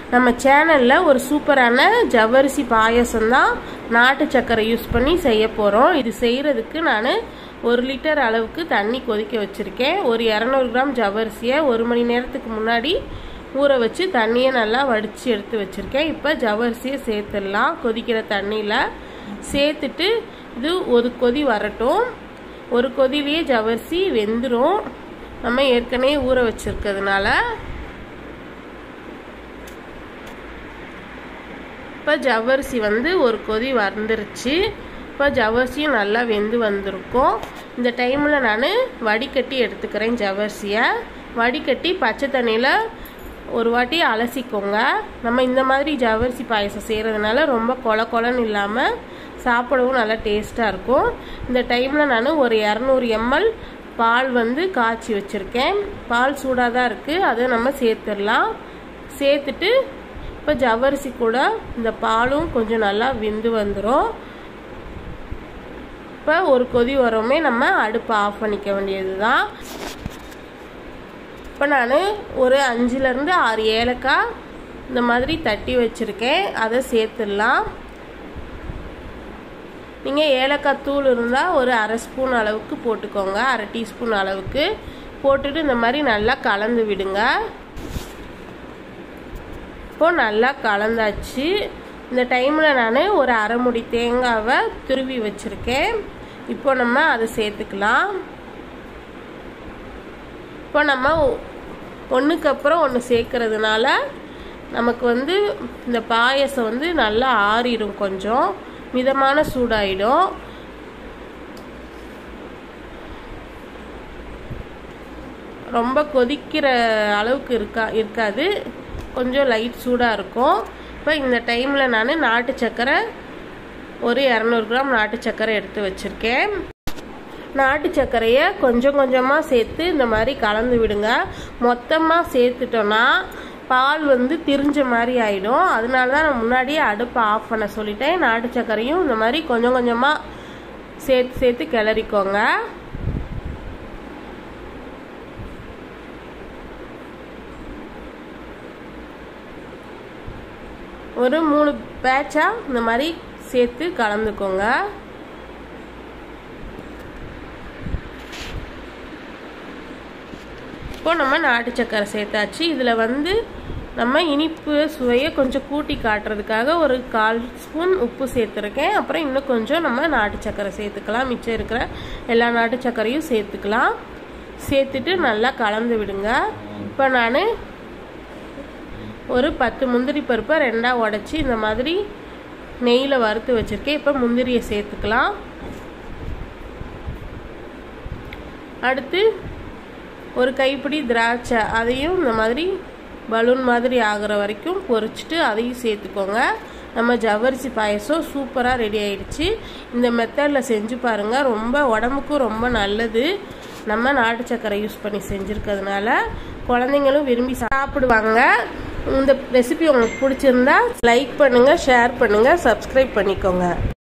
நம்ம சேனலில் ஒரு சூப்பரான ஜவ்வரிசி பாயசம் தான் நாட்டு சக்கரை யூஸ் பண்ணி செய்ய போகிறோம் இது செய்கிறதுக்கு நான் ஒரு லிட்டர் அளவுக்கு தண்ணி கொதிக்க வச்சுருக்கேன் ஒரு இரநூறு கிராம் ஜவ்வரிசியை ஒரு மணி நேரத்துக்கு முன்னாடி ஊற வச்சு தண்ணியை நல்லா வடித்து எடுத்து வச்சுருக்கேன் இப்போ ஜவ்வரிசியை சேர்த்துடலாம் கொதிக்கிற தண்ணியில் சேர்த்துட்டு இது ஒரு கொதி வரட்டும் ஒரு கொதிலேயே ஜவ்வரிசி வெந்துடும் நம்ம ஏற்கனவே ஊற வச்சுருக்கிறதுனால இப்போ ஜவ்வரிசி வந்து ஒரு கொதி வந்துருச்சு இப்போ ஜவ்வரிசியும் நல்லா வெந்து வந்திருக்கும் இந்த டைமில் நான் வடிகட்டி எடுத்துக்கிறேன் ஜவ்வரிசியை வடிகட்டி பச்சை தண்ணியில் ஒரு வாட்டி அலசிக்கோங்க நம்ம இந்த மாதிரி ஜவ்வரிசி பாயசம் செய்கிறதுனால ரொம்ப கொல கொலன்னு இல்லாமல் சாப்பிடவும் நல்லா டேஸ்ட்டாக இருக்கும் இந்த டைமில் நான் ஒரு இரநூறு எம்எல் பால் வந்து காய்ச்சி வச்சுருக்கேன் பால் சூடாக தான் இருக்குது அதை நம்ம சேர்த்துடலாம் சேர்த்துட்டு இப்போ ஜவ்வரிசி கூட இந்த பாலும் கொஞ்சம் நல்லா வெந்து வந்துடும் இப்போ ஒரு கொதி வரவுமே நம்ம அடுப்பை ஆஃப் பண்ணிக்க வேண்டியது தான் இப்போ நான் ஒரு அஞ்சுலேருந்து ஆறு ஏலக்காய் இந்த மாதிரி தட்டி வச்சுருக்கேன் அதை சேர்த்துடலாம் நீங்கள் ஏலக்காய் தூள் இருந்தால் ஒரு அரை ஸ்பூன் அளவுக்கு போட்டுக்கோங்க அரை டீஸ்பூன் அளவுக்கு போட்டுட்டு இந்த மாதிரி நல்லா கலந்து விடுங்க இப்போ நல்லா கலந்தாச்சு இந்த டைமில் நான் ஒரு அரை முடி தேங்காவை துருவி வச்சுருக்கேன் இப்போ நம்ம அதை சேர்த்துக்கலாம் இப்போ நம்ம ஒன்றுக்கு அப்புறம் ஒன்று சேர்க்கறதுனால நமக்கு வந்து இந்த பாயசம் வந்து நல்லா ஆறிடும் கொஞ்சம் மிதமான சூடாயிடும் ரொம்ப கொதிக்கிற அளவுக்கு இருக்கா இருக்காது கொஞ்சம் லைட் சூடாக இருக்கும் இப்போ இந்த டைமில் நான் நாட்டு சக்கரை ஒரு இரநூறு கிராம் நாட்டு சக்கரை எடுத்து வச்சுருக்கேன் நாட்டு சர்க்கரையை கொஞ்சம் கொஞ்சமாக சேர்த்து இந்த மாதிரி கலந்து விடுங்க மொத்தமாக சேர்த்துட்டோன்னா பால் வந்து திரிஞ்ச மாதிரி ஆகிடும் அதனால தான் நான் முன்னாடியே அடுப்பை ஆஃப் பண்ண சொல்லிட்டேன் நாட்டு சர்க்கரையும் இந்த மாதிரி கொஞ்சம் கொஞ்சமாக சேர்த்து சேர்த்து கிளறிக்கோங்க ஒரு மூணு பேட்சாக இந்த மாதிரி சேர்த்து கலந்துக்கோங்க இப்போ நம்ம நாட்டு சக்கரை சேர்த்தாச்சு இதில் வந்து நம்ம இனிப்பு சுவையை கொஞ்சம் கூட்டி காட்டுறதுக்காக ஒரு கால் ஸ்பூன் உப்பு சேர்த்துருக்கேன் அப்புறம் இன்னும் கொஞ்சம் நம்ம நாட்டு சக்கரை சேர்த்துக்கலாம் மிச்சம் இருக்கிற எல்லா நாட்டு சக்கரையும் சேர்த்துக்கலாம் சேர்த்துட்டு நல்லா கலந்து விடுங்க இப்போ நான் ஒரு பத்து முந்திரி பருப்பை ரெண்டாக உடச்சி இந்த மாதிரி நெய்யில் வறுத்து வச்சுருக்கேன் இப்போ முந்திரியை சேர்த்துக்கலாம் அடுத்து ஒரு கைப்பிடி திராட்சை அதையும் இந்த மாதிரி பலூன் மாதிரி ஆகிற வரைக்கும் பொரிச்சிட்டு அதையும் சேர்த்துக்கோங்க நம்ம ஜவ்வரிசி பாயசம் சூப்பராக ரெடி ஆயிடுச்சு இந்த மெத்தடில் செஞ்சு பாருங்கள் ரொம்ப உடம்புக்கும் ரொம்ப நல்லது நம்ம நாட்டு சக்கரை யூஸ் பண்ணி செஞ்சுருக்கிறதுனால குழந்தைங்களும் விரும்பி சாப்பிடுவாங்க இந்த ரெசிபி உங்களுக்கு பிடிச்சிருந்தா லைக் பண்ணுங்கள் ஷேர் பண்ணுங்கள் சப்ஸ்கிரைப் பண்ணிக்கோங்க